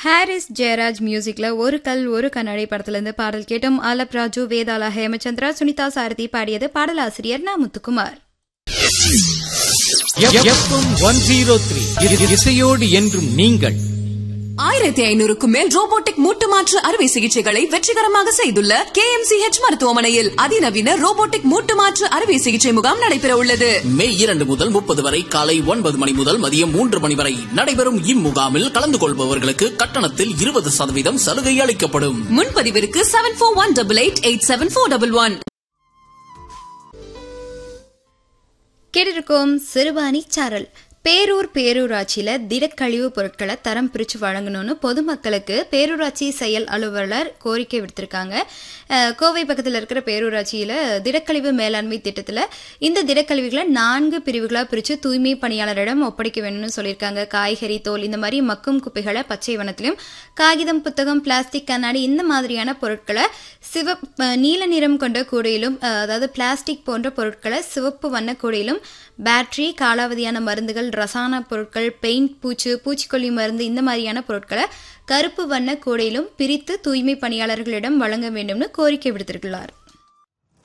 Harris Jayaraj மியூசிக்ல ஒரு கல் ஒரு கண்ணாடி படத்துல இருந்து பாடல் கேட்டோம் ஆலப் ராஜு வேதாளா ஹேமச்சந்திரா சுனிதா சாரதி பாடியது பாடலாசிரியர் Na Muthukumar FM one zero three இசையோடு என்றும் நீங்கள் ஆயிரத்தி ஐநூறுக்கும் மேல் ரோபோட்டிக் மூட்டு மாற்று அறுவை சிகிச்சைகளை வெற்றிகரமாக செய்துள்ள கே எம் சி ஹெச் மருத்துவமனையில் அதிநவீன ரோபோட்டிக் மூட்டு மாற்று அறுவை சிகிச்சை முகாம் நடைபெற உள்ளது மே இரண்டு முதல் முப்பது வரை காலை ஒன்பது மணி முதல் மதியம் மூன்று மணி வரை நடைபெறும் இம்முகாமில் கலந்து கொள்பவர்களுக்கு கட்டணத்தில் இருபது சதவீதம் சலுகை அளிக்கப்படும் முன்பதிவிற்கு seven four one double eight eight seven four double one கேட்டிருக்கோம் சிறுவாணி சாரல் பேரூர் பேரூராட்சியில திடக்கழிவு பொருட்களை தரம் பிரிச்சு வழங்கணும்னு பொதுமக்களுக்கு பேரூராட்சி செயல் அலுவலர் கோரிக்கை விடுத்திருக்காங்க அஹ், கோவை பக்கத்தில் இருக்கிற பேரூராட்சியில திடக்கழிவு மேலாண்மை திட்டத்துல இந்த திடக்கழிவுகளை நான்கு பிரிவுகளா பிரிச்சு தூய்மை பணியாளரிடம் ஒப்படைக்க வேணும்னு சொல்லியிருக்காங்க காய்கறி தோல் இந்த மாதிரி மக்கும் குப்பைகளை பச்சை வனத்திலும் காகிதம் புத்தகம் பிளாஸ்டிக் கண்ணாடி இந்த மாதிரியான பொருட்களை சிவ அஹ், நீல நிறம் கொண்ட கூடையிலும் அஹ், அதாவது பிளாஸ்டிக் போன்ற பொருட்களை சிவப்பு வண்ண கூடையிலும் பேட்டரி காலாவதியான மருந்துகள் ரசாயன பொருட்கள் பெயிண்ட் பூச்சு பூச்சிக்கொல்லி மருந்து இந்த மாதிரியான பொருட்களை கருப்பு வண்ண கூடையிலும் பிரித்து தூய்மை பணியாளர்களிடம் வழங்க வேண்டும்னு கோரிக்கை விடுத்திருக்கிறார்